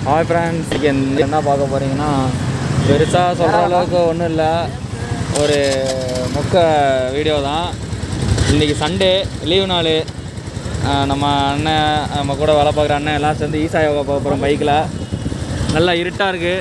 Hi friends இங்கே என்ன பார்க்க போகிறீங்கன்னா பெருசாக சொல்கிற அளவுக்கு ஒன்றும் இல்லை ஒரு மொக்க வீடியோ தான் இன்றைக்கி சண்டே லீவு நாள் நம்ம அண்ணன் நம்ம கூட வேலை பார்க்குற அண்ணன் எல்லாம் சேர்ந்து ஈசா யோகா பார்க்க போகிறோம் பைக்கில் நல்லா இருட்டாக இருக்குது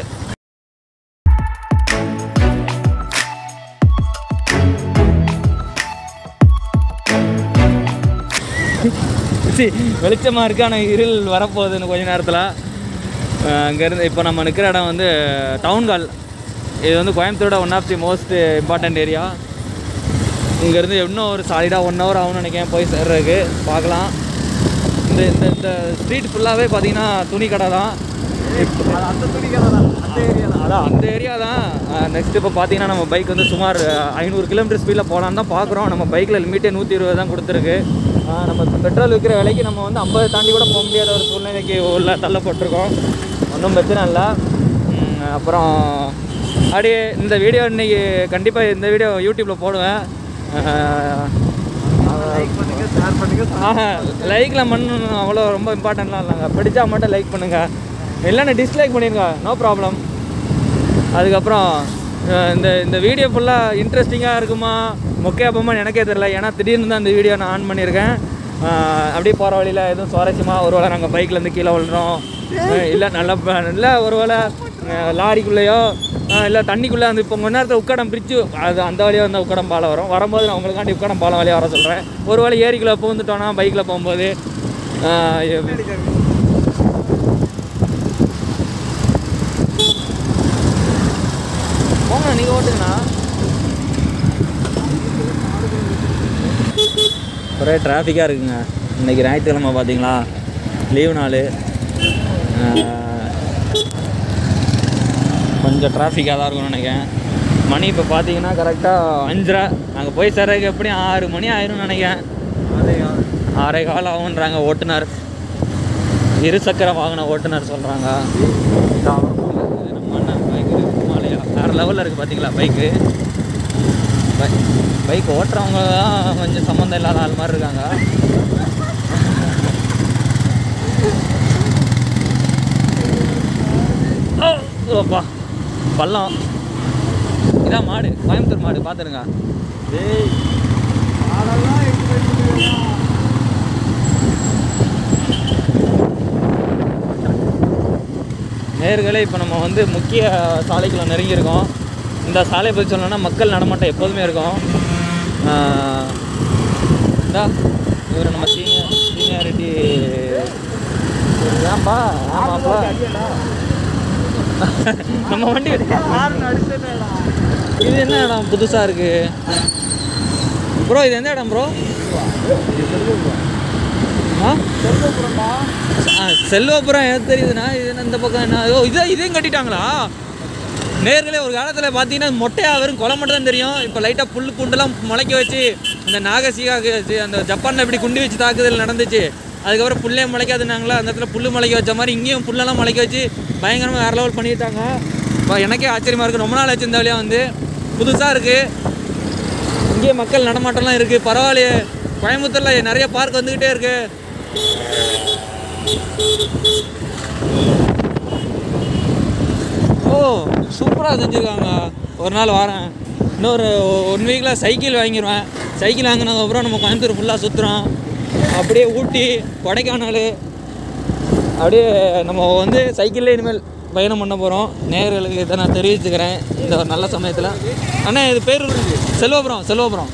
சி வெளிச்சமாக இருக்கு ஆனால் இருள் வரப்போகுது இன்னும் கொஞ்ச நேரத்தில் அங்கேருந்து இப்போ நம்ம நிற்கிற இடம் வந்து டவுன் ஹால் இது வந்து கோயம்புத்தூரோட one of the most important area இங்கேருந்து இன்னும் ஒரு சாலிடாக ஒன் ஹவர் ஆகும்னு நினைக்கிறேன் போய் சேர்றதுக்கு பார்க்கலாம் இந்த இந்த இந்த ஸ்ட்ரீட் ஃபுல்லாகவே பார்த்தீங்கன்னா துணி கடை தான் அந்த துணி கடை தான் அந்த ஏரியா தான் அதான் அந்த ஏரியா தான் நெக்ஸ்ட் இப்போ பார்த்தீங்கன்னா நம்ம பைக் வந்து சுமார் ஐநூறு கிலோமீட்டர் ஸ்பீடில் போகலான்னு தான் பார்க்குறோம் நம்ம பைக்கில் லிமிட்டே நூற்றி இருபது தான் கொடுத்துருக்கு ஆஹ் நம்ம பெட்ரோல் விற்கிற விலைக்கு நம்ம வந்து ஐம்பது தாண்டி கூட போக முடியாத ஒரு சூழ்நிலைக்கு உள்ள தள்ளப்பட்டிருக்கோம் ஒன்றும் பிரச்சனை இல்லை உம், அப்புறம் அப்படியே இந்த வீடியோ இன்னைக்கு கண்டிப்பாக இந்த வீடியோ யூடியூப்பில் போடுவேன் லைக் பண்ணுங்க ஷேர் பண்ணுங்க லைக்லாம் பண்ணணும் அவ்வளோ ரொம்ப இம்பார்ட்டன்ட்லாம் இல்லைங்க பிடிச்சா மட்டும் லைக் பண்ணுங்கள் இல்லைன்னா டிஸ்லைக் பண்ணிடுங்க நோ ப்ராப்ளம் அதுக்கப்புறம் அஹ், இந்த இந்த வீடியோ ஃபுல்லாக இன்ட்ரெஸ்டிங்காக இருக்குமா மொக்கையாப்பமா எனக்கே தெரியல ஏன்னா திடீர்னு தான் இந்த வீடியோ நான் ஆன் பண்ணியிருக்கேன் அஹ், அப்படியே போகிற வழியில் எதுவும் சுவாரஸ்யமாக ஒரு வேளை நாங்கள் பைக்லேருந்து கீழே விழுறோம் இல்லை நல்ல ப- இல்லை ஒரு வேளை அஹ், லாரிக்குள்ளேயோ இல்லை தண்ணிக்குள்ளே அந்த இப்போ கொஞ்ச நேரத்தில் உக்கடம் பிரித்து அது அந்த வழியாக வந்து உக்கடம் பாலம் வரும் வரும்போது நான் உங்களுக்காண்டி உக்கடம் பாலம் வழியாக வர சொல்கிறேன் ஒரு வேளை ஏரிக்குள்ளே பூந்துட்டோன்னா பைக்கில் போகும்போது அஹ், போங்க நீங்கள் ஓட்டுங்கண்ணா ஒரே டிராஃபிக்காக இருக்குங்க இன்றைக்கி ஞாயிற்றுக்கிழமை பார்த்தீங்களா லீவு நாள் கொஞ்சம் டிராஃபிக்காக தான் இருக்கும்னு நினைக்கிறேன் மணி இப்போ பார்த்தீங்கன்னா கரெக்டாக அஞ்சரை நாங்கள் போய் சேர்றதுக்கு எப்படியும் ஆறு மணி ஆயிரும்னு நினைக்கிறேன் ஆறே கால் ஆகுன்றாங்க ஓட்டுநர் இருசக்கர வாகன ஓட்டுநர் சொல்கிறாங்க நம்ம அண்ணன் பைக் மாலையா வேறு லெவலில் இருக்குது பார்த்தீங்களா பைக்கு பைக் ஓட்டுறவங்க தான் கொஞ்சம் சம்மந்தம் இல்லாத ஆள் மாதிரி இருக்காங்க ஓ, ஓப்பா பள்ளம் இதான் மாடு கோயம்புத்தூர் மாடு பார்த்துருங்க டேய் அதெல்லாம் எக்ஸ்பிளைன் பண்ணுவீங்களா நேர்களே இப்போ நம்ம வந்து முக்கிய சாலைக்குள்ள நெருங்கியிருக்கோம் இந்த சாலை பற்றி சொல்லணும்னா மக்கள் நடமாட்டம் எப்போதுமே இருக்கும் ஆஹ் இந்தா இவர் நம்ம சீனியர் சீனியாரிட்டி ஏன்பா ஆமாப்பா நம்ம வண்டி ஹார்ன் அடிச்சேனேடா இது என்ன இடம் புதுசாக இருக்கு ப்ரோ இது எந்த இடம் ப்ரோ ஆ செல்வபுரம்டா ஆ, செல்வபுரம் எது தெரியுதுண்ணா இது என்ன இந்த பக்கம் என்ன ஓ இதை இதையும் கட்டிட்டாங்களா நேர்களே ஒரு காலத்தில் பார்த்தீங்கன்னா மொட்டையாக வெறும் கொலை மட்டும் தான் தெரியும் இப்போ லைட்டாக புல் பூண்டெல்லாம் முளைக்க வச்சு இந்த நாகசிகா அந்த ஜப்பானில் இப்படி குண்டு வச்சு தாக்குதல் நடந்துச்சு அதுக்கப்புறம் புல்லே முளைக்காதுனாங்களா அந்த இடத்துல புல் முளைக்க வச்ச மாதிரி இங்கேயும் புல்லெல்லாம் முளைக்க வச்சு பயங்கரமாக வேறு லெவல் பண்ணிட்டாங்க இப்போ எனக்கே ஆச்சரியமாக இருக்குது ரொம்ப நாள் ஆச்சு இந்த வழியாக வந்து புதுசாக இருக்குது இங்கேயே மக்கள் நடமாட்டம்லாம் இருக்குது பரவாயில்லையே கோயம்புத்தூரில் நிறைய பார்க் வந்துக்கிட்டே இருக்குது ஓ சூப்பராக செஞ்சுருக்காங்க ஒரு நாள் வரேன் இன்னொரு ஒன் வீக்கில் சைக்கிள் வாங்கிடுவேன் சைக்கிள் வாங்கினதுக்கப்புறம் நம்ம கோயம்புத்தூர் ஃபுல்லாக சுற்றுறோம் அப்படியே ஊட்டி கொடைக்கானல் அப்படியே நம்ம வந்து சைக்கிள்லேயே இனிமேல் பயணம் பண்ண போகிறோம் நேயர்களுக்கு இதை நான் தெரிவிச்சுக்கிறேன் இந்த ஒரு நல்ல சமயத்தில் அண்ணா இது பேர் செல்வபுரம் செல்வபுரம்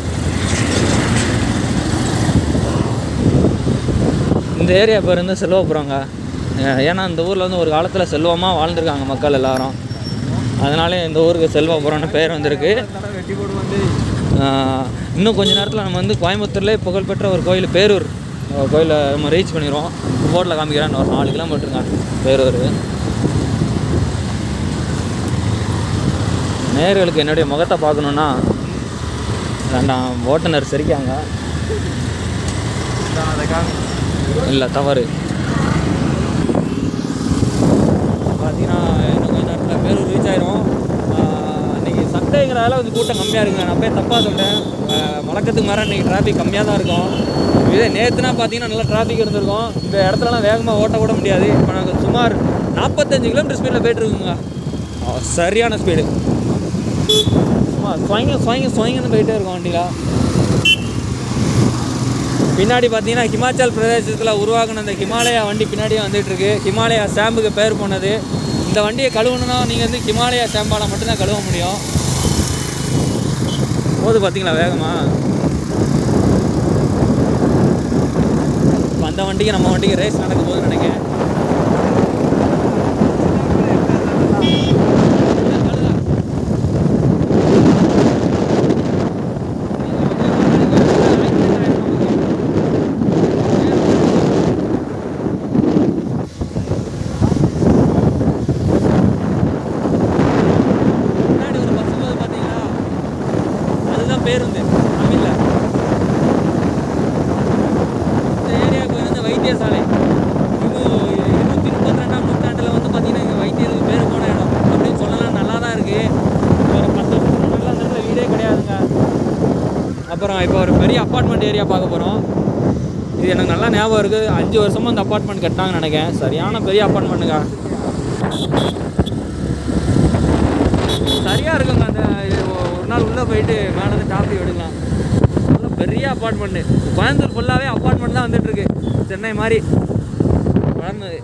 இந்த ஏரியா பேர் வந்து செல்வபுரங்க அஹ் ஏன்னா இந்த ஊரில் வந்து ஒரு காலத்தில் செல்வமாக வாழ்ந்துருக்காங்க மக்கள் எல்லாரும் அதனாலே இந்த ஊருக்கு செல்வபுரம்னு பேர் வந்திருக்கு தடவை வெட்டி போடு வந்து ஆஹ் இன்னும் கொஞ்ச நேரத்தில் நம்ம வந்து கோயம்புத்தூர்லேயே புகழ்பெற்ற ஒரு கோயில் பேரூர் ஒரு கோயிலை நம்ம ரீச் பண்ணிடுவோம் போர்டில் காமிக்கிறேன் ஒரு நாலு கிலோமீட்டருங்க பேரூர் நேயர்களுக்கு என்னுடைய முகத்தை பார்க்கணுன்னா வேண்டாம் ஓட்டுநர் சிரிக்காங்க அதை காமி இல்லை தவறு பார்த்தீங்கன்னா இன்னும் கொஞ்ச நேரத்தில் பேரூர் ரீச் ஆயிரும் ஆஹ் இன்னைக்கு சண்டேங்கிறதால கொஞ்சம் கூட்டம் கம்மியாக இருக்குங்க நான் போய் தப்பாக சொல்லிட்டேன் ஆஹ் வழக்கத்துக்கு மேலே இன்னைக்கு டிராஃபிக் கம்மியாக தான் இருக்கும் இதே நேற்றுனா பார்த்தீங்கன்னா நல்லா டிராஃபிக் இருந்திருக்கும் இந்த இடத்துலலாம் வேகமாக ஓட்ட கூட முடியாது இப்போ நாங்கள் சும்மா சுமார் நாற்பத்தஞ்சு கிலோமீட்டர் ஸ்பீடில் போயிட்டுருக்குங்க சரியான ஸ்பீடு சும்மா சுவங்க சுவங்க சுவங்கன்னு போயிட்டே இருக்கும் வண்டியில் பின்னாடி பார்த்தீங்கன்னா ஹிமாச்சல் பிரதேசத்தில் உருவாக்கின அந்த ஹிமாலயா வண்டி பின்னாடியே வந்துட்டு இருக்கு ஹிமாலயா ஷாம்புக்கு பேர் போனது இந்த வண்டியை கழுவணும்னா நீங்கள் வந்து ஹிமாலயா ஷாம்பால் மட்டும்தான் கழுவ முடியும் போது பார்த்தீங்களா வேகமா இப்போ அந்த வண்டிக்கு நம்ம வண்டிக்கு ரேஸ் நடக்க போகுதுன்னு நினைக்கிறேன் முன்னாடி ஒரு பஸ் போகுது பார்த்தீங்களா அதுதான் பேருந்து தமிழ்ல இந்த ஏரியாவுக்கு வந்து வைத்தியசாலை இது இருநூத்தி முப்பத்தி ரெண்டாம் நூற்றாண்டில் வந்து பார்த்தீங்கன்னா இங்கே வைத்தியருக்கு பேர் போன இடம் அப்படின்னு சொல்லலாம் நல்லா தான் இருக்குது ஒரு பத்து வருஷத்துக்கு முன்னாடிலாம் இந்த இடத்துல வீடே கிடையாதுங்க அப்புறம் இப்போ ஒரு பெரிய அப்பார்ட்மெண்ட் ஏரியா பார்க்க போகிறோம் இது எனக்கு நல்லா ஞாபகம் இருக்குது அஞ்சு வருஷமாக இந்த அப்பார்ட்மெண்ட் கட்டினாங்கன்னு நினைக்கிறேன் சரியான பெரிய அப்பார்ட்மெண்ட்டுங்க சரியாக இருக்குங்க அந்த இது ஒ- ஒரு நாள் உள்ளே போயிட்டு மேலே இருந்து டாப்பி எடுக்கலாம் நல்ல பெரிய அப்பார்ட்மெண்ட்டு கோயம்புத்தூர் ஃபுல்லாகவே அப்பார்ட்மெண்ட் தான் வந்துட்டு இருக்கு சென்னை மாதிரி வளர்ந்தது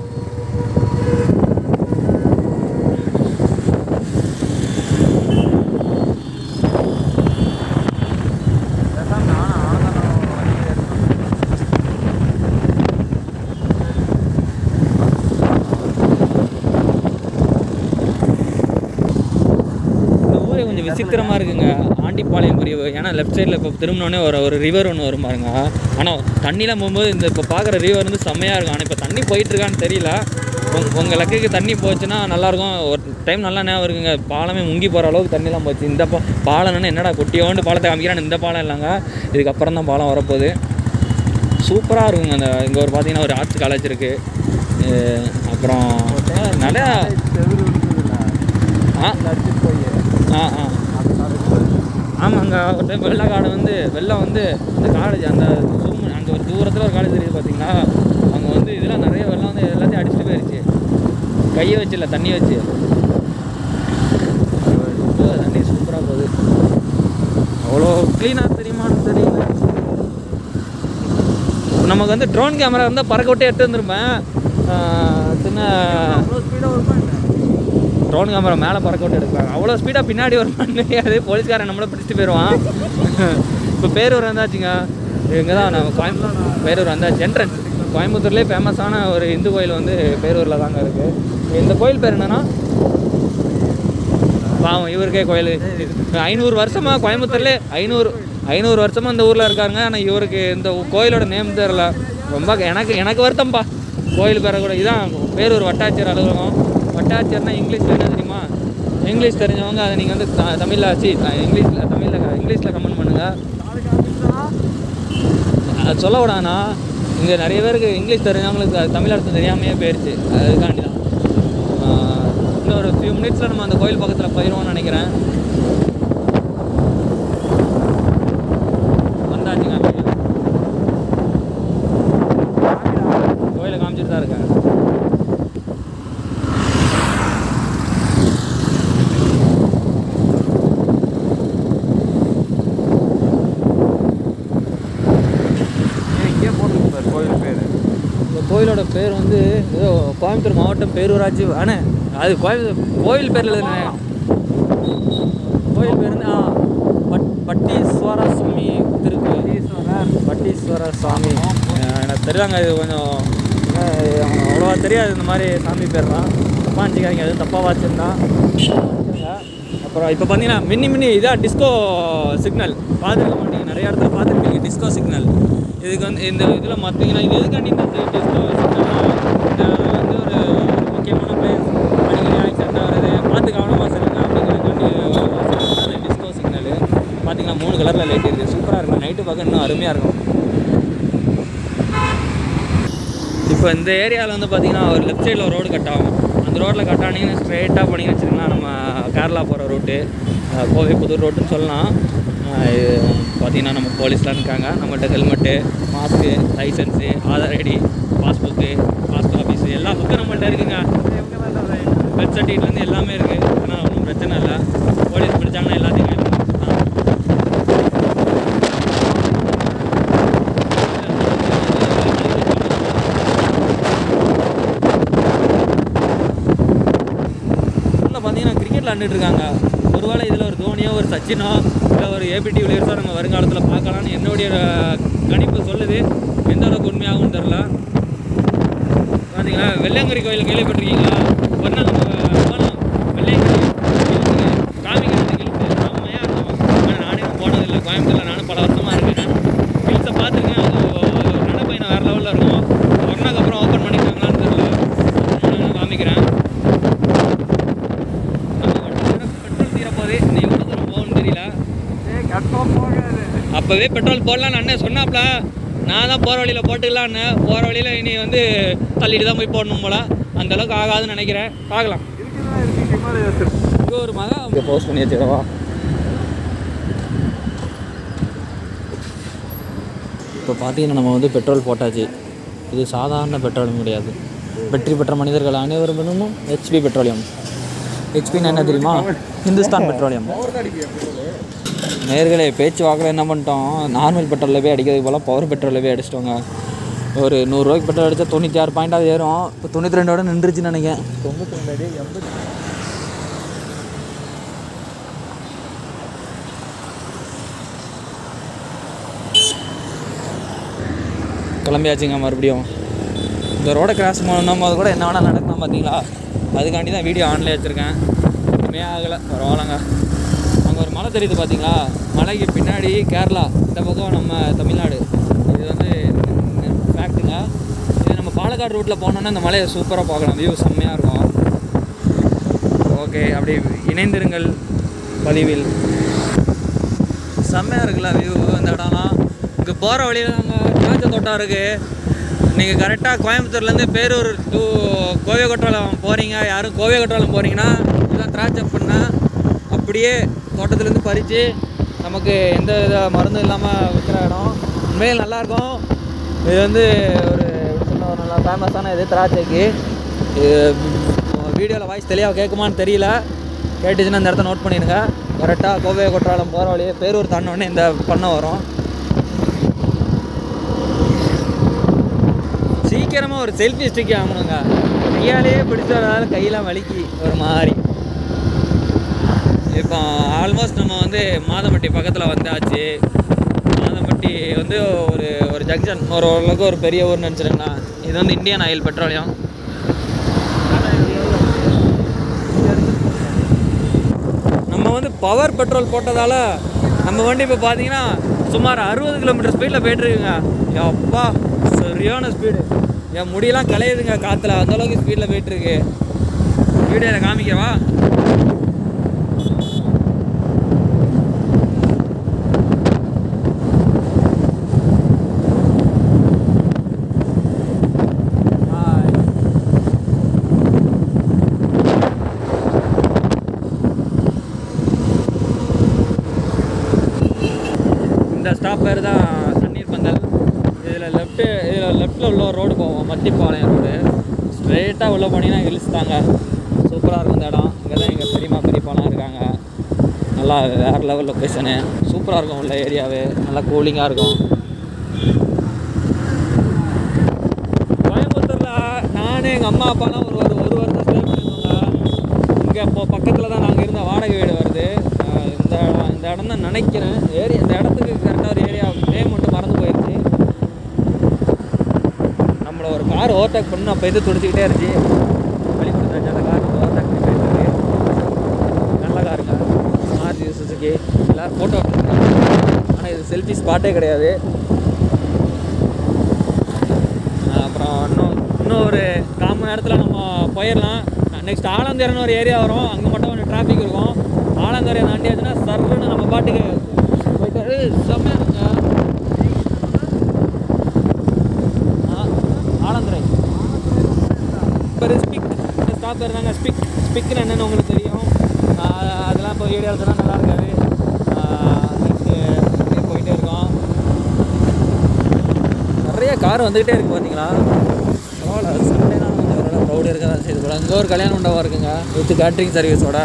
இந்த ஊரே கொஞ்சம் விசித்திரமாக இருக்குங்க ஆண்டிப்பாளையம் பிரிவு ஏன்னா லெஃப்ட் சைடில் இப்போ திரும்பினோடனே ஒரு ஒரு ரிவர் ஒன்று வரும் பாருங்க ஆனால் தண்ணிலாம் போகும்போது இந்த இப்போ பார்க்குற ரிவர் வந்து செம்மையாக இருக்கும் ஆனால் இப்போ தண்ணி போயிட்டு இருக்கான்னு தெரியல உங்க உங்கள் லக்குக்கு தண்ணி போச்சுன்னா நல்லாயிருக்கும் ஒரு டைம் நல்லா ஞாபகம் இருக்குங்க பாலமே முங்கி போகிற அளவுக்கு தண்ணிலாம் போச்சு இந்த பா பாலம்னு என்னடா குட்டியோண்டு பாலத்தை காமிக்கிறான் இந்த பாலம் இல்லைங்க இதுக்கப்புறம் தான் பாலம் வரப்போகுது சூப்பராக இருக்குங்க அந்த இங்கே ஒரு பார்த்தீங்கன்னா ஒரு ஆர்ட்ஸ் காலேஜ் இருக்குது அப்புறம் நிறையா ஆ ஆ ஆ ஆமாங்க ஒரு டைம் வெள்ளக்காடு வந்து வெள்ளம் வந்து அந்த காலேஜ் அந்த ஜூம் அங்கே ஒரு தூரத்தில் ஒரு காலேஜ் தெரியுது பார்த்தீங்களா அங்கே வந்து இதெல்லாம் நிறைய வெள்ளம் வந்து எல்லாத்தையும் அடிச்சுட்டு போயிருச்சு கையை வச்சு இல்லை தண்ணி வச்சு ஓ, தண்ணி சூப்பராக போகுது அவ்வளோ க்ளீனாக தெரியுமான்னு தெரியல நமக்கு வந்து ட்ரோன் கேமரா இருந்தால் பறக்க விட்டே எடுத்து வந்திருப்பேன் ஆஹ் சின்ன ட்ரோன் கேமரா மேலே பறக்க விட்டு எடுப்பாங்க அவ்வளோ ஸ்பீடாக பின்னாடி வருமான்னு தெரியாது போலீஸ்காரன் நம்மளை பிடிச்சிட்டு போயிடுவான் இப்போ பேரூர் வந்தாச்சுங்க இங்கே தான் நம்ம கோயம்புத்தூர் பேரூர் வந்தாச்சு என்ட்ரன்ஸ் கோயம்புத்தூர்லேயே ஃபேமஸான ஒரு இந்து கோயில் வந்து பேரூரில் தாங்க இருக்குது இந்த கோயில் பேர் என்னன்னா பாவம் இவருக்கே கோயில் ஐநூறு வருஷமாக கோயம்புத்தூர்லே ஐநூறு ஐநூறு வருஷமாக இந்த ஊரில் இருக்காங்க ஆனால் இவருக்கு இந்த கோயிலோட நேம் தெரில ரொம்ப எனக்கு எனக்கு வருத்தம்ப்பா கோயில் பேரை கூட இதான் பேரூர் வட்டாட்சியர் அலுவலகம் வட்டாட்சியர்னா இங்கிலீஷில் என்ன தெரியுமா இங்கிலீஷ் தெரிஞ்சவங்க அதை நீங்கள் வந்து த- தமிழ்ல சி இங்கிலீஷில் தமிழில் இங்கிலீஷில் கமெண்ட் பண்ணுங்கள் அது சொல்ல விடானா இங்கே நிறைய பேருக்கு இங்கிலீஷ் தெரிஞ்சவங்களுக்கு அது தமிழ் அர்த்தம் தெரியாமையே போயிடுச்சு அதுக்காண்டி தான் ஆஹ் இன்னும் ஒரு ஃபியூ மினிட்ஸில் நம்ம அந்த கோயில் பக்கத்தில் போயிடுவோம்னு நினைக்கிறேன் வந்தாச்சுங்க கோயில். கோயிலை காமிச்சிட்டு தான் இருக்கேன் இங்கே போட்டுருக்கு கோயில் பேர் இந்த கோயிலோட பேர் வந்து ஏதோ கோயம்புத்தூர் மாவட்டம் பேரூராட்சி அண்ணே அது கோயில் கோயில் பேரில் எழுதுனே கோயில் பேர் வந்து ஆ பட் பட்டீஸ்வர சுவாமி திருக்கோயில் பட்டீஸ்வர சுவாமி அஹ் எனக்கு தெரியாங்க இது கொஞ்சம் அஹ் அவ்வளோவா தெரியாது இந்த மாதிரி சாமி பேர்லாம் தப்பாக நினச்சிக்காதீங்க எதுவும் தப்பாக வச்சுருந்தா அப்புறம் இப்போ பார்த்தீங்கன்னா மின்னி மின்னி இதான் டிஸ்கோ சிக்னல் பார்த்துருக்க மாட்டீங்க நிறைய இடத்துல பார்த்துருப்பீங்க டிஸ்கோ சிக்னல் இதுக்கு வந்து இந்த இதில் பார்த்தீங்கன்னா இது எதுக்காண்டி இந்த டிஸ்கோ சிக்னல் வந்து ஒரு முக்கியமான பிளேஸ் அடிக்கடி ஆக்சிடென்ட் ஆகிறது பார்த்து கவனமாக செல்லுங்க அப்படிங்கிறதுக்காண்டி டிஸ்கோ சிக்னல் பார்த்தீங்கன்னா மூணு கலரில் லைட் இருக்குது சூப்பராக இருக்கும் நைட்டு பார்க்க இன்னும் அருமையாக இருக்கும் இப்போ இந்த ஏரியாவில் வந்து பார்த்தீங்கன்னா ஒரு லெஃப்ட் சைடில் ஒரு ரோடு கட் ஆகும் அந்த ரோட்டில் கட் ஆனீங்கன்னா ஸ்ட்ரெயிட்டாக பண்ணி வச்சுருக்கலாம் நம்ம கேரளா போகிற ரூட்டு கோவை புதூர் ரோட்டுன்னு சொல்லலாம் அஹ் இது பார்த்தீங்கன்னா நம்ம போலீஸ்லாம் இருக்காங்க நம்மகிட்ட helmet mask licence Aadhaar ID passbook passport office இது எல்லா புக்கும் நம்மள்ட்ட இருக்குங்க பெட் சர்டிஃபிகேட்லேருந்து எல்லாமே இருக்குது ஆனால் ஒன்றும் பிரச்சனை இல்லை போலீஸ் பிடிச்சாங்கன்னா எல்லாத்தையும் கையில் கொடுத்துடலாம். உள்ள பார்த்தீங்கன்னா கிரிக்கெட் விளாண்டுட்டு இருக்காங்க ஒருவேளை இதில் ஒரு தோனியோ ஒரு சச்சினோ இல்லை ஒரு ஏபிடி விளையாடுறோ நம்ம வருங்காலத்தில் பார்க்கலாம்னு என்னுடைய கணிப்பு சொல்லுது எந்த அளவுக்கு உண்மையாகவும் தெரில பார்த்தீங்களா வெள்ளையங்கிரி கோயில் கேள்விப்பட்டிருக்கீங்களா ஒரு நாள் நம்ம போகலாம் வெள்ளையங்கிரி ஹில்ஸுக்கு காமிக்கிறது ஹில்ஸு செம்மையாக இருக்கும் ஆனால் நானே போனதில்லை கோயம்புத்தூரில் நானும் பல வருஷமாக இருக்கேன் ஹில்ஸை பார்த்துருக்கேன் அது ஒரு நடைப்பயணம் வேறு லெவலில் இருக்கும் கொரோனாக்கு அப்புறம் ஓப்பன் பண்ணிட்டாங்களான்னு தெரியல நான் காமிக்கிறேன் நம்ம வண்டியில் பெட்ரோல் தீரப்போதே நீ எவ்வளோ தூரம் போகணும்னு தெரியல அப்போவே பெட்ரோல் போடலான்னு அண்ணன் சொன்னாப்ல நான் தான் போகிற வழியில் போட்டுக்கலான்னு போகிற வழியில் இனி வந்து தள்ளிட்டு தான் போய் போடணும் போல அந்த அளவுக்கு ஆகாதுன்னு நினைக்கிறேன் பார்க்கலாம் இங்கே ஒரு மகா இங்கே போஸ்ட் பண்ணி வச்சுக்கவா இப்போ பார்த்தீங்கன்னா நம்ம வந்து பெட்ரோல் போட்டாச்சு இது சாதாரண பெட்ரோலியம் கிடையாது வெற்றி பெற்ற மனிதர்கள் அனைவரும் பண்ணணும் ஹெச்பி பெட்ரோலியம் ஹெச்பின்னு என்ன தெரியுமா ஹிந்துஸ்தான் பெட்ரோலியம் நேர்களே பேச்சு வாக்கில் என்ன பண்ணிட்டோம் நார்மல் பெட்ரோலில் போய் அடிக்கிறது போல் பவர் பெட்ரோலில் போய் அடிச்சிட்டோங்க ஒரு நூறுரூவாய்க்கு பெட்ரோல் அடித்தா தொண்ணூற்றி ஆறு பாயிண்டாவது ஏறும் இப்போ தொண்ணூற்றி ரெண்டோட நின்றுச்சுன்னு நினைக்கிறேன் தொண்ணூற்றி ரெண்டு அடி எண்பது கிளம்பியாச்சுங்க மறுபடியும் இந்த ரோடை கிராஸ் பண்ணும் போது கூட என்ன வேணால் நடக்கலாம் பார்த்தீங்களா அதுக்காண்டி தான் வீடியோ ஆன்லேயே வச்சுருக்கேன் ஒன்றுமே ஆகலை பரவாயில்லங்க அங்கே ஒரு மலை தெரியுது பார்த்தீங்களா மலைக்கு பின்னாடி கேரளா இந்த பக்கம் நம்ம தமிழ்நாடு இது வந்து ஃபேக்ட்டுங்க இது நம்ம பாலக்காடு ரூட்டில் போனோன்னா இந்த மலையை சூப்பராக பார்க்கலாம் வியூ செம்மையாக இருக்கும் ஓகே அப்படி இணைந்திருங்கள் பதிவில் செம்மையாக இருக்குல்ல வியூ இந்த இடம்லாம் இங்கே போகிற வழியில் அங்கே திராட்சை தோட்டம் இருக்குது நீங்கள் கரெக்டாக கோயம்புத்தூர்லேருந்து பேரூர் டு கோவை குற்றாலம் போகிறீங்க யாரும் கோவை குற்றாலம் போகிறீங்கன்னா இதெல்லாம் திராட்சை பண்ணால் அப்படியே தோட்டத்துலேருந்து பறித்து நமக்கு எந்த வித மருந்தும் இல்லாமல் விற்கிற இடம் உண்மையில் நல்லாயிருக்கும் இது வந்து ஒரு எப்படி சொல்ல ஒரு நல்லா ஃபேமஸான இது திராட்சைக்கு இது வீடியோவில் வாய்ஸ் தெளிவாக கேட்குமான்னு தெரியல கேட்டுச்சுன்னா இந்த இடத்த நோட் பண்ணிடுங்க கரெக்டாக கோவை குற்றாலம் போகிற வழியே பேரூர் தாண்டினோடனே இந்த பண்ணை வரும் சீக்கிரமாக ஒரு செல்ஃபி ஸ்டிக் வாங்கணுங்க கையாலேயே பிடிச்சதால கையெல்லாம் வலிக்கி ஒரு மாதிரி இப்போ ஆல்மோஸ்ட் நம்ம வந்து மாதம்பட்டி பக்கத்தில் வந்தாச்சு மாதம்பட்டி வந்து ஒரு ஒரு ஜங்ஷன் ஒரு ஓரளவுக்கு ஒரு பெரிய ஊர்னு நினச்சிருங்களா இது வந்து இந்தியன் ஆயில் பெட்ரோலியம் நம்ம வந்து பவர் பெட்ரோல் போட்டதால் நம்ம வண்டி இப்போ பார்த்தீங்கன்னா சுமார் அறுபது கிலோமீட்டர் ஸ்பீடில் போயிட்டுருக்குங்க அப்பா சரியான ஸ்பீடு என் முடியெல்லாம் கலையுதுங்க காற்றுல அந்தளவுக்கு ஸ்பீடில் போயிட்டுருக்கு வீடியோவில் காமிக்கவா Hi. இந்த ஸ்டாப் பேர் தான் தண்ணீர் பந்தல் இதில் லெஃப்ட்டு இதில் லெஃப்ட்டில் உள்ள ரோடு போவோம் மத்திப்பாளையம் ரோடு ஸ்ட்ரெயிட்டாக உள்ளே போனீங்கன்னா ஹில்ஸ் தாங்க சூப்பராக இருக்கும் இந்த இடம் இங்கே தான் எங்கள் பெரியம்மா பெரியப்பாலாம் இருக்காங்க நல்லா வேறு லெவல் லொக்கேஷனு சூப்பராக இருக்கும் உள்ள ஏரியாவே நல்லா கூலிங்காக இருக்கும் கோயம்புத்தூரில் நானும் எங்கள் அம்மா அப்பாலாம் ஒரு ஒரு ஒரு வருஷம் ஸ்டே பண்ணியிருந்தோங்க இங்கே இப்போ பக்கத்தில் தான் நாங்கள் இருந்த வாடகை வீடு வருது அஹ் இந்த இடம் இந்த இடம் தான் நினைக்கிறேன் ஏரியா இந்த இடத்துக்கு கரெக்டாக ஒரு ஏரியா நேம் மட்டும் மறந்து போயிடுச்சு நம்மளை ஒரு கார் ஓவர்டேக் பண்ணு அப்போ இது துடிச்சிக்கிட்டே இருந்துச்சு வழி கொடுத்தாச்சு அந்த கார் ஓவர்டேக் பண்ணி போயிட்டு நல்ல காருங்க மாருதி சுசுக்கி எல்லோரும் ஃபோட்டோ ஆனால் இது செல்ஃபி ஸ்பாட்டே கிடையாது அப்புறம் இன்னும் இன்னும் ஒரு கால் மணி நேரத்தில் நம்ம போயிடலாம் நெக்ஸ்ட் ஆலந்தேரன்னு ஒரு ஏரியா வரும் அங்கே மட்டும் கொஞ்சம் டிராஃபிக் இருக்கும் ஆலந்தேரியை தாண்டியாச்சுன்னா சர்ன்னு நம்ம பாட்டுக்கு போயிட்டு ஏய், செம்மையா இருக்குங்க. ஆ, ஆலந்துறை இப்போ ஸ்பிக் இந்த ஸ்டாப் இருந்தாங்க ஸ்பிக் ஸ்பிக்னு என்னென்னு உங்களுக்கு தெரியும் ஆ, அதெல்லாம் இப்போ வீடியோ எடுத்தோன்னா நல்லா இருக்காது நெக்ஸ்ட்டு போயிட்டே இருக்கோம் நிறைய கார் வந்துக்கிட்டே இருக்கு பார்த்தீங்களா பரவாயில்ல சண்டே தான் கொஞ்சம் ஓடி இருக்க தான் செய்து போல இங்கே ஒரு கல்யாண மண்டபம் இருக்குங்க வித் கேட்ரிங் சர்வீஸோட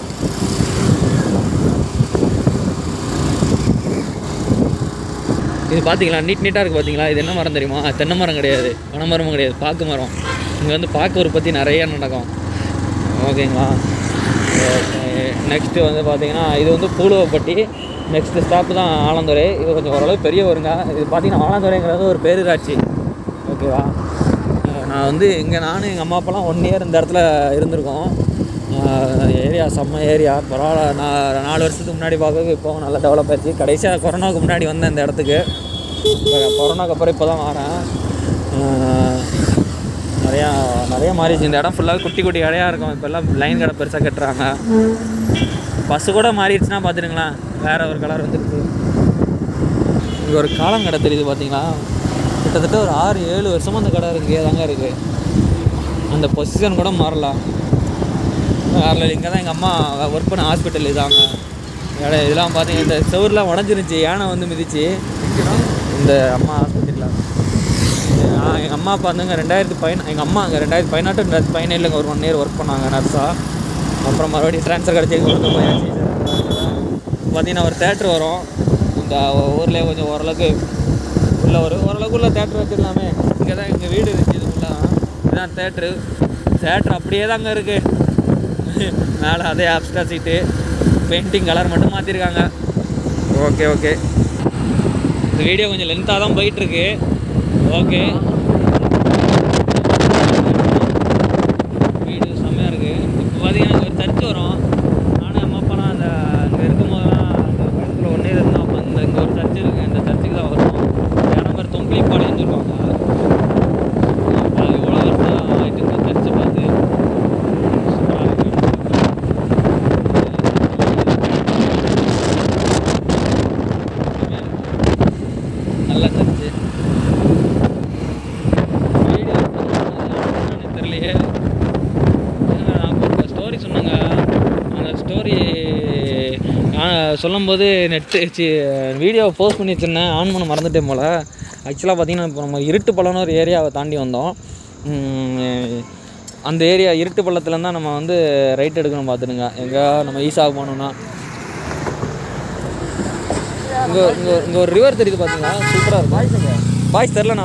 இது பார்த்தீங்களா நீட் நீட்டாக இருக்குது பார்த்தீங்களா இது என்ன மரம் தெரியுமா தென்னை மரம் கிடையாது பனை மரமும் கிடையாது பாக்கு மரம் இங்கே வந்து பாக்கு உற்பத்தி நிறைய நடக்கும் ஓகேங்களா நெக்ஸ்ட்டு வந்து பார்த்தீங்கன்னா இது வந்து பூலுவப்பட்டி நெக்ஸ்ட் ஸ்டாப் தான் ஆலந்துறை இது கொஞ்சம் ஓரளவு பெரிய வருங்க இது பார்த்தீங்கன்னா ஆலந்துறைங்கிறது ஒரு பேரூராட்சி ஓகேவா அஹ் நான் வந்து இங்கே நானும் எங்கள் அம்மா அப்பாலாம் ஒன் இயர் இந்த இடத்துல இருந்திருக்கோம் ஏரியா செம்ம ஏரியா பரவாயில்ல நான் நாலு வருஷத்துக்கு முன்னாடி பார்க்க இப்போ நல்லா டெவலப் ஆயிடுச்சு கடைசியாக கொரோனாவுக்கு முன்னாடி வந்தேன் இந்த இடத்துக்கு இப்போ கொரோனாக்கு அப்புறம் இப்போ தான் வரேன் அஹ் நிறையா நிறைய மாறிடுச்சு இந்த இடம் ஃபுல்லாக குட்டி குட்டி இடையா இருக்கும் இப்போ எல்லாம் லைன் கடை பெருசாக கட்டுறாங்க பஸ்ஸு கூட மாறிடுச்சுன்னா பார்த்துருங்களேன் வேற ஒரு கலர் வந்துருக்கு இங்கே ஒரு காலங்கடை தெரியுது பார்த்தீங்களா கிட்டத்தட்ட ஒரு ஆறு ஏழு வருஷமாக அந்த கடை இருக்கு தாங்க இருக்குது அந்த பொசிஷன் கூட மாறலாம் வேற இங்கே தான் எங்கள் அம்மா ஒர்க் பண்ண ஹாஸ்பிட்டல் இதாங்க இட இதெல்லாம் பார்த்தீங்கன்னா இந்த செவுர்லாம் உடஞ்சிருந்துச்சி யானை வந்து மிதிச்சு இந்த அம்மா ஹாஸ்பிட்டலில் நான் எங்கள் அம்மா அப்பா வந்துங்க ரெண்டாயிரத்தி பதினா எங்கள் அம்மா அங்கே ரெண்டாயிரத்தி பதினெட்டு ரெண்டாயிரத்தி பதினேழுங்க ஒரு ஒன் இயர் ஒர்க் பண்ணாங்க நர்ஸாக அப்புறம் மறுபடியும் ட்ரான்ஸ்ஃபர் கிடச்சி எங்கள் ஊருக்கு போயாச்சு பார்த்தீங்கன்னா ஒரு தேட்ரு வரும் இந்த ஊர்லேயே கொஞ்சம் ஓரளவுக்கு உள்ள ஒரு ஓரளவுக்கு உள்ள தேட்ரு வச்சிடலாமே இங்கே தான் எங்கள் வீடு இருந்துச்சு இதுக்குள்ள இதுதான் தேட்ரு தேட்ரு அப்படியே தாங்க இருக்குது மேலே அதே ஆப்ஸ்டா சீட்டு பெயிண்டிங் கலர் மட்டும் மாற்றிருக்காங்க ஓகே ஓகே இந்த வீடியோ கொஞ்சம் லென்த்தாக தான் போயிட்டுருக்கு ஓகே வீடு செம்மையாக இருக்குது இப்போ பார்த்தீங்கன்னா இங்க ஒரு சர்ச் வரும் நானும் அம்மா அப்பாலாம் அந்த அங்கே இருக்கும்போதெல்லாம் அந்த பக்கத்தில் ஒன்றே இருந்தோம் அப்போ இந்த இங்கே ஒரு சர்ச் இருக்குது இந்த சர்ச்சுக்கு தான் வரும் இடம் பேர் தொங்கிலிப்பாளையம் சொல்லுவாங்க அப்போ எவ்வளோ வருஷம் ஆயிட்டு இந்த சர்ச்சை பார்த்து சூப்பராக இருக்கு நல்ல சர்ச்சு வீடியோ தெரியலையே ஏங்க, நான் ஒரு ஸ்டோரி சொன்னேங்க அந்த ஸ்டோரி சொல்லும்போது நெட்டு சி வீடியோ போஸ்ட் பண்ணி வச்சிருந்தேன் ஆன் பண்ண மறந்துட்டேன் போல் ஆக்சுவலாக பார்த்தீங்கன்னா இப்போ நம்ம இருட்டு பள்ளம்னு ஒரு ஏரியாவை தாண்டி வந்தோம் உம், அந்த ஏரியா இருட்டு பள்ளத்துலேருந்து தான் நம்ம வந்து ரைட் எடுக்கணும் பார்த்துடுங்க எங்கே நம்ம ஈஸாக போகணுன்னா இங்கே இங்கே இங்கே ஒரு ரிவர் தெரியுது பார்த்தீங்களா சூப்பராக இருக்கும் பாய்ஸ் தெரிலண்ணா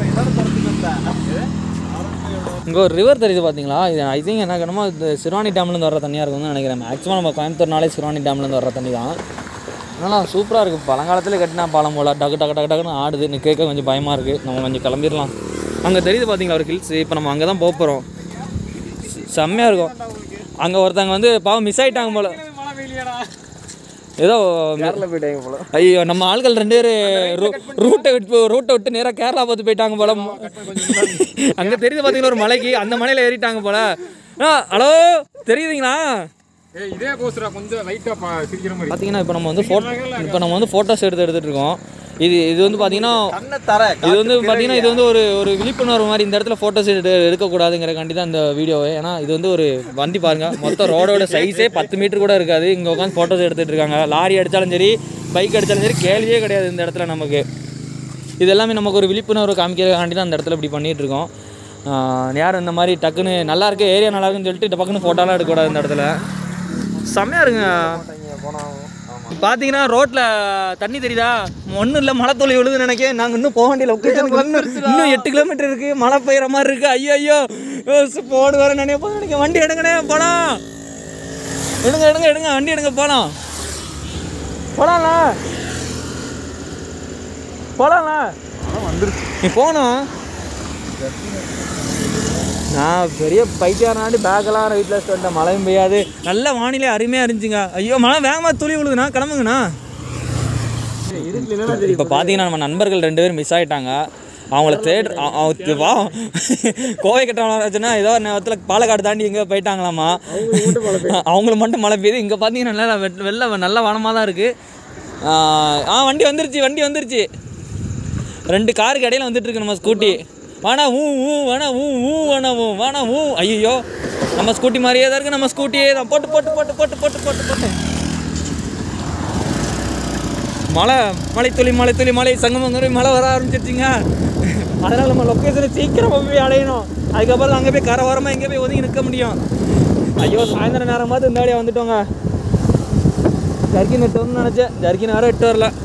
இங்கே ஒரு ரிவர் தெரியுது பார்த்தீங்களா இது ஐ திங்க் என்ன கணுமோ இது சிறுவாணி டேம்லேருந்து வர தண்ணியாக இருக்கும்னு நினைக்கிறேன் மேக்ஸிமம் நம்ம கோயம்புத்தூர்னாலே சிறுவாணி டேம்லேருந்து வர தண்ணி தான் நல்லா சூப்பராக இருக்குது பழங்காலத்தில் கட்டினா பாலம் போல் டக்கு டக்கு டக்கு டக்குன்னு ஆடுது இன்னும் கேட்க கொஞ்சம் பயமாக இருக்குது நம்ம கொஞ்சம் கிளம்பிடலாம் அங்கே தெரியுது பார்த்தீங்களா ஒரு ஹில்ஸ் இப்போ நம்ம அங்கே தான் போக போகிறோம் செம்மையாக இருக்கும் அங்கே ஒருத்தவங்க வந்து பாவம் மிஸ் ஆயிட்டாங்க போல் ஏதோ கேரளா போயிட்டாங்க போல ஐயோ நம்ம ஆட்கள் ரெண்டு பேர் ரூட்டை விட்டு ரூட்டை விட்டு நேராக கேரளா பார்த்து போயிட்டாங்க போல அங்கே தெரியுது பார்த்தீங்களா ஒரு மலைக்கு அந்த மலையில் ஏறிட்டாங்க போல ஆ ஹலோ தெரியுதுங்களா ஏய் இதே போஸ்டரா கொஞ்சம் லைட்டா சிரிக்கிற மாதிரி பார்த்தீங்கன்னா இப்போ நம்ம வந்து ஃபோட்டோ இப்போ நம்ம வந்து ஃபோட்டோஸ் எடுத்து எடுத்துகிட்டு இருக்கோம் இது இது வந்து பார்த்தீங்கன்னா கண்ணை தர இது வந்து பார்த்தீங்கன்னா இது வந்து ஒரு ஒரு விழிப்புணர்வு மாதிரி இந்த இடத்துல ஃபோட்டோஸ் எடுத்து எடுக்கக்கூடாதுங்கிறக்காண்டி தான் இந்த வீடியோவை ஏன்னா இது வந்து ஒரு வண்டி பாருங்க மொத்தம் ரோடோட சைஸே பத்து மீட்டர் கூட இருக்காது இங்கே உட்காந்து ஃபோட்டோஸ் எடுத்துகிட்டு இருக்காங்க லாரி அடித்தாலும் சரி பைக் அடித்தாலும் சரி கேள்வியே கிடையாது இந்த இடத்துல நமக்கு இது எல்லாமே நமக்கு ஒரு விழிப்புணர்வு காமிக்கிறதுக்காண்டி தான் அந்த இடத்துல இப்படி பண்ணிட்டு இருக்கோம் ஆஹ் யாரும் இந்த மாதிரி டக்குன்னு நல்லா இருக்கு ஏரியா நல்லா இருக்குன்னு சொல்லிட்டு டக்குன்னு ஃபோட்டோலாம் எடுக்கக்கூடாது இந்த இடத்துல செம்மையாக இருக்குங்க போனோம் ஆமா பார்த்தீங்கன்னா ரோட்ல தண்ணி தெரியுதா ஒன்றும் இல்லை மழை துளி விழுது நினைக்கிறேன் நாங்கள் இன்னும் போக வேண்டிய லொக்கேஷன் இன்னும் எட்டு கிலோமீட்டர் இருக்கு மழை பெய்யுற மாதிரி இருக்கு ஐயோ ஐயோ போடு வர நினைக்க போக நினைக்க வண்டி எடுங்கண்ணே போலாம் எடுங்க எடுங்க எடுங்க வண்டி எடுங்க போலாம் போலாம்ல போலாம்ல வந்துருச்சு நீ போகணும் நான் பெரிய பைத்தியாரனாடி பேக்கெல்லாம் வீட்டில் வச்சுட்டு வந்தேன் மழையும் பெய்யாது நல்ல வானிலை அருமையாக இருந்துச்சுங்க ஐயோ மழை வேகமாக துளி விழுதுண்ணா கிளம்புங்கண்ணா இதுல என்ன இப்போ பார்த்தீங்கன்னா நம்ம நண்பர்கள் ரெண்டு பேரும் மிஸ் ஆயிட்டாங்க அவங்கள தேடு அவ- அவ- வா கோவை கட்டணாச்சுன்னா ஏதோ ஒரு நேரத்தில் பாலக்காடு தாண்டி எங்கேயோ போயிட்டாங்களாமா அவங்களுக்கு மட்டும் மழை பெய்யுது இங்கே பார்த்தீங்கன்னா நல்லா வெட்- வெள்ளை நல்ல வனமாக தான் இருக்குது ஆ வண்டி வந்துருச்சு வண்டி வந்துருச்சு ரெண்டு காருக்கு இடையில வந்துட்டு இருக்கு நம்ம ஸ்கூட்டி வாணா ஊ ஊ வேணா ஊ ஊ வேணா ஊ வேணா ஊ ஐயோ நம்ம ஸ்கூட்டி மாதிரியே தான் இருக்கு நம்ம ஸ்கூட்டியே தான் போட்டு போட்டு போட்டு போட்டு போட்டு போட்டு போட்டு மழை மலைத்துளி மலைத்துளி மலை சங்கமங்கிற மழை வர ஆரம்பிச்சிருச்சுங்க அதனால் நம்ம லொக்கேஷனை சீக்கிரமாக போய் அடையணும் அதுக்கப்புறம் அங்கே போய் கரை ஓரமாக எங்கே போய் ஒதுங்கி நிற்க முடியும் ஐயோ சாயந்தரம் நேரமாவது இந்த வழியாக வந்துட்டோங்க ஜர்கின் எட்டு வரணும்னு நினச்சேன் ஜர்கின் வேறு எட்டு வரல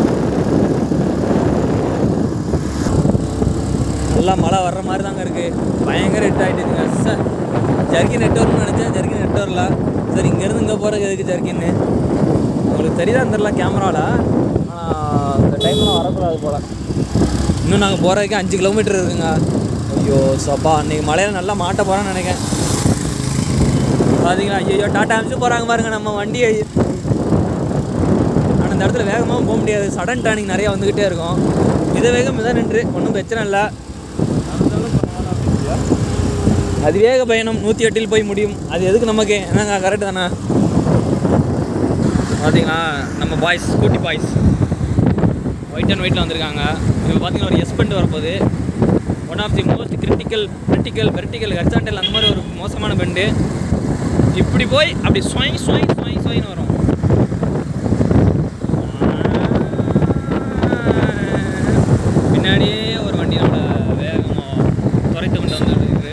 நல்லா மழை வர்ற மாதிரி தாங்க இருக்குது பயங்கர ஹிட் ஆகிட்டுங்க சார் ஜர்கின் எட்டு வரும்னு நினச்சேன் ஜர்கின் எட்டு வரல சரி இங்கேருந்து இங்கே போகிறதுக்கு எதுக்கு ஜர்கின்னு உங்களுக்கு தெரியுதான்னு தெரில கேமராவில் ஆனால் இந்த டைம்லாம் வரக்கூடாது போல் இன்னும் நாங்கள் போகிறதுக்கு அஞ்சு கிலோமீட்டர் இருக்குங்க ஐயோ சப்பா அன்றைக்கி மழையில் நல்லா மாட்ட போகிறேன்னு நினைக்கிறேன் பார்த்தீங்களா ஐயோ டாட்டா அமிச்சு போகிறாங்க பாருங்க நம்ம வண்டியை ஆனால் இந்த இடத்துல வேகமாக போக முடியாது சடன் டர்னிங் நிறையா வந்துக்கிட்டே இருக்கும் மித வேகம் மித நின்று ஒன்றும் பிரச்சனை இல்லை அதிவேக பயணம் நூற்றி எட்டில் போய் முடியும் அது எதுக்கு நமக்கு என்னங்க கரெக்டு தானே பார்த்தீங்களா நம்ம boys scooty boys white and ஒயிட்டில் வந்திருக்காங்க இப்போ பார்த்தீங்கன்னா ஒரு எஸ்பெண்ட் வரப்போகுது one of the most critical critical vertical horizontal அந்த மாதிரி ஒரு மோசமான பெண்டு இப்படி போய் அப்படி ஸ்வாய் ஸ்வாய் ஸ்வாய் ஸ்வாயின்னு வரும் பின்னாடியே ஒரு வண்டி நம்மளை வேகமாக துரைத்து கொண்டு வந்துருக்கு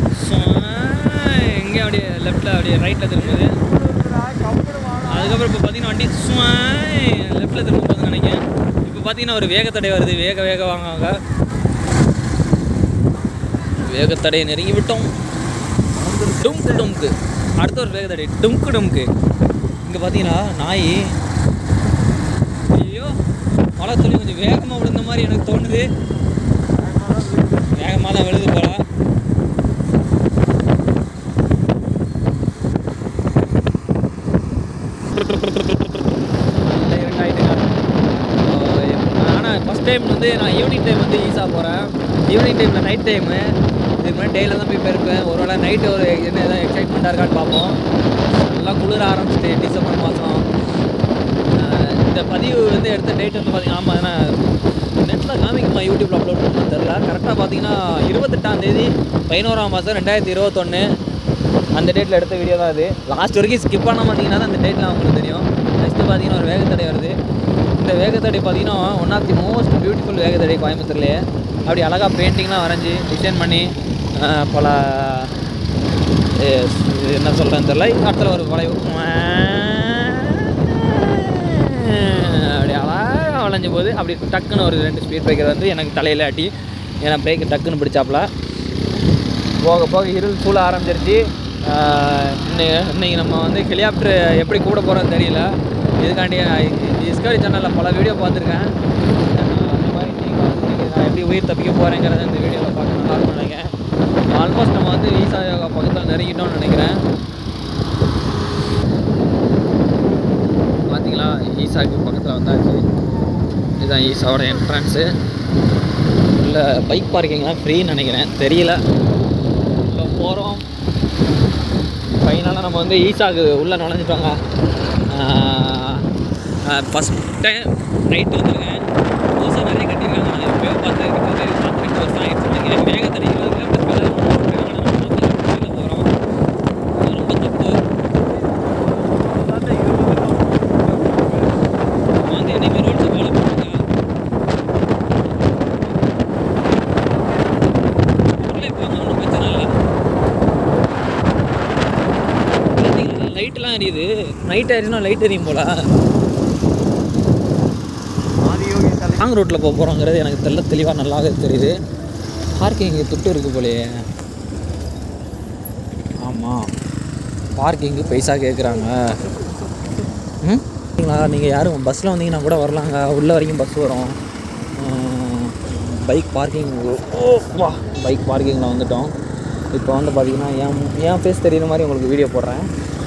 எங்கே அப்படியே லெஃப்ட்டில் அப்படியே ரைட்டில் திரும்புது அதுக்கப்புறம் இப்போ பார்த்தீங்கன்னா வண்டி சுவாய் லெஃப்ட்டில் திரும்ப போகுதுன்னு நினைக்கிறேன் இப்போ பார்த்தீங்கன்னா ஒரு வேகத்தடை வருது வேக வேக வாங்க வேகத்தடையை நெருங்கி விட்டோம் டும்கு டும்கு அடுத்த ஒரு வேகத்தடை டும்கு டும்கு இங்கே பார்த்தீங்கன்னா நாய் ஐயோ மழை துளி கொஞ்சம் வேகமாக விழுந்த மாதிரி எனக்கு தோணுது வேகமாக தான் விழுது போல ஆனால் ஃபஸ்ட் டைம் வந்து நான் ஈவினிங் டைம் வந்து ஈஸா போகிறேன் ஈவினிங் டைமில் நைட் டைமு இதுக்கு முன்னாடி டெய்லியில் தான் போய் போயிருப்பேன் ஒரு வேளை நைட்டு ஒரு என்ன எதாவது எக்ஸைட்மெண்ட்டாக இருக்கான்னு பார்ப்போம் நல்லா குளிர ஆரம்பிச்சிட்டு டிசம்பர் மாதம் இந்த பதிவு வந்து எடுத்த டேட் வந்து பார்த்தீங்கன்னா ஆமாம் ஏன்னா நெட்டில் காமிக்குமா யூடியூப்பில் அப்லோட் பண்ணணும் தெரில கரெக்டாக பார்த்தீங்கன்னா இருபத்தெட்டாம் தேதி பதினோராம் மாதம் ரெண்டாயிரத்தி இருபத்தொன்று அந்த டேட்டில் எடுத்த வீடியோ தான் இது லாஸ்ட் வரைக்கும் ஸ்கிப் பண்ண மாட்டிங்கன்னா தான் அந்த டேட்டில் அவங்களுக்கு தெரியும் நெக்ஸ்ட்டு பார்த்தீங்கன்னா ஒரு வேகத்தடை வருது இந்த வேகத்தடை பார்த்தீங்கன்னா one of the most beautiful வேகத்தடை கோயம்புத்தூர்லேயே அப்படி அழகாக பெயிண்டிங்லாம் வரைஞ்சி டிசைன் பண்ணி அஹ், பல எஸ், இது என்ன சொல்கிறேன்னு தெரில இடத்துல ஒரு வளைவு அப்படி அழகாக வளைஞ்ச போது அப்படி டக்குன்னு ஒரு ரெண்டு ஸ்பீட் பிரேக்கர் வந்து எனக்கு தலையில் ஆட்டி ஏன்னா பிரேக்கு டக்குன்னு பிடிச்சாப்புல போக போக இருள் சூழ ஆரம்பிச்சிருச்சு இன்னைக்கு இன்னைக்கு நம்ம வந்து ஹெலிகாப்டர் எப்படி கூட போகிறோன்னு தெரியல இதுக்காண்டி டிஸ்கவரி சேனலில் பல வீடியோ பார்த்துருக்கேன் அந்த மாதிரி நீங்கள் வந்து இன்னைக்கு நான் எப்படி உயிர் தப்பிக்க போகிறேங்கிறத இந்த வீடியோவில் பார்க்க நல்லா இருக்கும்னு நினைக்கிறேன் ஆல்மோஸ்ட் நம்ம வந்து ஈசா யோகா பக்கத்தில் நெருங்கிட்டோம்னு நினைக்கிறேன் பார்த்தீங்களா ஈசாக்கு பக்கத்தில் வந்தாச்சு இதுதான் ஈசாவோட என்ட்ரன்ஸு இல்லை பைக் பார்க்கிங்லாம் ஃப்ரீன்னு நினைக்கிறேன் தெரியல உள்ள போகிறோம் ஃபைனலாக நம்ம வந்து ஈசாக்கு உள்ளே நுழைஞ்சிட்டோங்க ஃபஸ்ட் டைம் நைட் வந்துருக்கேன் புதுசாக நிறைய கட்டியிருக்காங்க நான் எப்பயோ பார்த்து பார்த்து பார்த்துட்டு வருஷம் ஆயிடுச்சு நினைக்கிறேன் வேகத்தடை இருபது கிலோமீட்டர் போகிறோம் ரொம்ப தப்பு நம்ம வந்து என்னைக்குமே ரோட்ஸை ஃபாலோ பண்ணுங்க உள்ளே போங்க ஒன்றும் பிரச்சனை இல்லை பார்த்தீங்களா லைட்லாம் எரியுது நைட் ஆயிடுச்சுன்னா லைட் எரியும் போல ஆதியோகி தலை லாங் ரோட்டில் போக போகிறோங்கிறது எனக்கு தெல்ல தெளிவாக நல்லாவே தெரியுது பார்க்கிங் துட்டு இருக்கு போலயே ஆமாம் பார்க்கிங்கு பைசா கேட்குறாங்க ம் சரிங்களா நீங்கள் யாரும் பஸ்ஸில் வந்தீங்கன்னா கூட வரலாங்க உள்ள வரைக்கும் பஸ் வரும் பைக் பார்க்கிங் ஓ வா பைக் பார்க்கிங்கில் வந்துட்டோம் இப்போ வந்து பார்த்தீங்கன்னா என் என் ஃபேஸ் தெரியுற மாதிரி உங்களுக்கு வீடியோ போடுறேன்